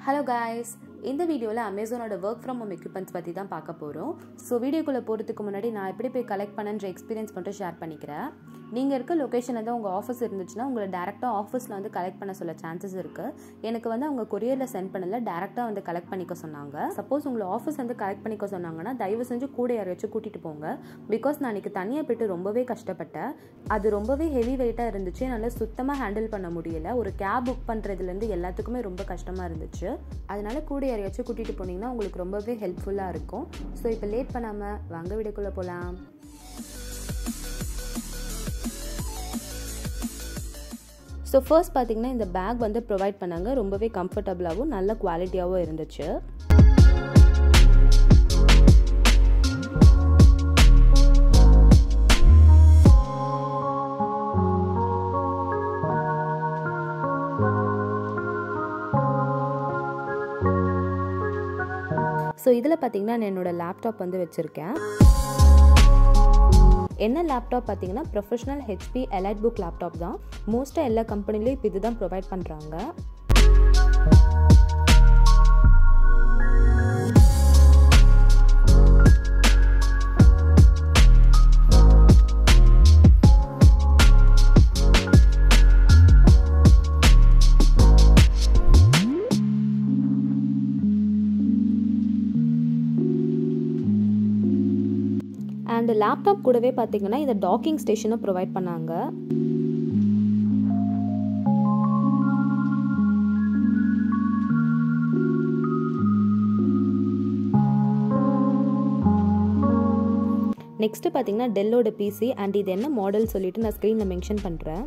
hello guys இந்த வீடியோவில் அமேசானோட ஒர்க் ஃப்ரம் ஹோம் எக்யூப்மெண்ட்ஸ் பற்றி தான் பார்க்க போகிறோம் ஸோ வீடியோக்குள்ளே போகிறதுக்கு முன்னாடி நான் எப்படி போய் கலெக்ட் பண்ணன்ற எக்ஸ்பீரியன்ஸ் மட்டும் ஷேர் பண்ணிக்கிறேன் நீங்கள் இருக்க லொக்கேஷனில் தான் உங்கள் ஆஃபீஸ் இருந்துச்சுன்னா உங்களை டேரெக்டாக ஆஃபீஸில் வந்து கலெக்ட் பண்ண சொல்ல சான்சஸ் இருக்குது எனக்கு வந்து அவங்க கொரியரில் சென்ட் பண்ணல டேரெக்டாக வந்து கலெக்ட் பண்ணிக்க சொன்னாங்க சப்போஸ் உங்களை ஆஃபீஸ் வந்து கலெக்ட் பண்ணிக்க சொன்னாங்கன்னா தயவு செஞ்சு கூட யாரையாச்சும் கூட்டிகிட்டு போங்க பிகாஸ் நான் இன்றைக்கி தனியாக போயிட்டு ரொம்பவே கஷ்டப்பட்டேன் அது ரொம்பவே ஹெவி வெயிட்டாக இருந்துச்சு என்னால் சுத்தமாக ஹேண்டில் பண்ண முடியல ஒரு கேப் புக் பண்ணுறதுலேருந்து எல்லாத்துக்குமே ரொம்ப கஷ்டமாக இருந்துச்சு அதனால கூட யாரையாச்சும் கூட்டிகிட்டு போனீங்கன்னா உங்களுக்கு ரொம்பவே ஹெல்ப்ஃபுல்லாக இருக்கும் ஸோ இப்போ லேட் பண்ணாமல் வாங்க வீடுக்குள்ளே போகலாம் ஸோ ஃபர்ஸ்ட் பார்த்தீங்கன்னா இந்த பேக் வந்து ப்ரொவைட் பண்ணாங்க ரொம்பவே கம்ஃபர்டபுளாகவும் நல்ல குவாலிட்டியாகவும் இருந்துச்சு ஸோ இதில் பார்த்தீங்கன்னா நான் என்னோடய லேப்டாப் வந்து வச்சுருக்கேன் என்ன லேப்டாப் பார்த்தீங்கன்னா professional HP elite book laptop தான் மோஸ்ட்டாக எல்லா கம்பெனிலையும் இப்போ இதுதான் ப்ரொவைட் பண்ணுறாங்க அண்ட் லேப்டாப் கூடவே பார்த்தீங்கன்னா இந்த டாக்கிங் ஸ்டேஷனும் ப்ரொவைட் பண்ணாங்க நெக்ஸ்ட்டு பார்த்தீங்கன்னா டெல்லோட பிசி அண்ட் இது என்ன மாடல் சொல்லிட்டு நான் ஸ்க்ரீனில் மென்ஷன் பண்ணுறேன்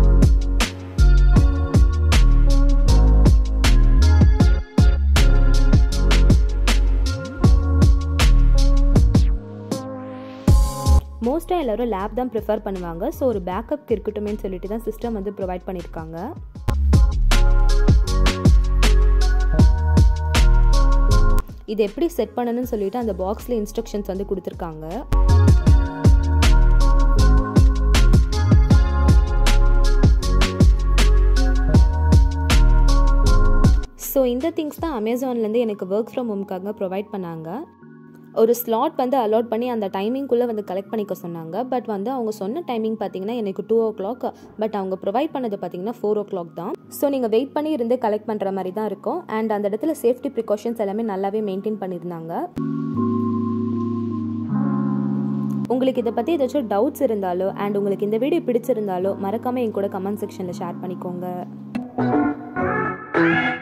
மோஸ்ட்டாக எல்லோரும் லேப் தான் ப்ரிஃபர் பண்ணுவாங்க ஸோ ஒரு பேக்கப் இருக்கட்டுமேனு சொல்லிட்டு தான் சிஸ்டம் வந்து ப்ரொவைட் பண்ணியிருக்காங்க இது எப்படி செட் பண்ணணும்னு சொல்லிட்டு அந்த பாக்ஸில் இன்ஸ்ட்ரக்ஷன்ஸ் வந்து கொடுத்துருக்காங்க ஸோ இந்த திங்ஸ் தான் அமேசான்லேருந்து எனக்கு ஒர்க் ஃப்ரம் ஹோம்க்காக ப்ரொவைட் பண்ணாங்க ஒரு ஸ்லாட் வந்து அலாட் பண்ணி அந்த டைமிங்குள்ளே வந்து கலெக்ட் பண்ணிக்க சொன்னாங்க பட் வந்து அவங்க சொன்ன டைமிங் பார்த்தீங்கன்னா எனக்கு டூ ஓ கிளாக் பட் அவங்க ப்ரொவைட் பண்ணது பார்த்தீங்கன்னா ஃபோர் ஓ கிளாக் தான் ஸோ நீங்கள் வெயிட் பண்ணி இருந்து கலெக்ட் பண்ணுற மாதிரி தான் இருக்கும் அண்ட் அந்த இடத்துல சேஃப்டி ப்ரிகாஷன்ஸ் எல்லாமே நல்லாவே மெயின்டைன் பண்ணியிருந்தாங்க உங்களுக்கு இதை பற்றி ஏதாச்சும் டவுட்ஸ் இருந்தாலோ அண்ட் உங்களுக்கு இந்த வீடியோ பிடிச்சிருந்தாலோ மறக்காமல் என் கூட கமெண்ட் செக்ஷனில் ஷேர் பண்ணிக்கோங்க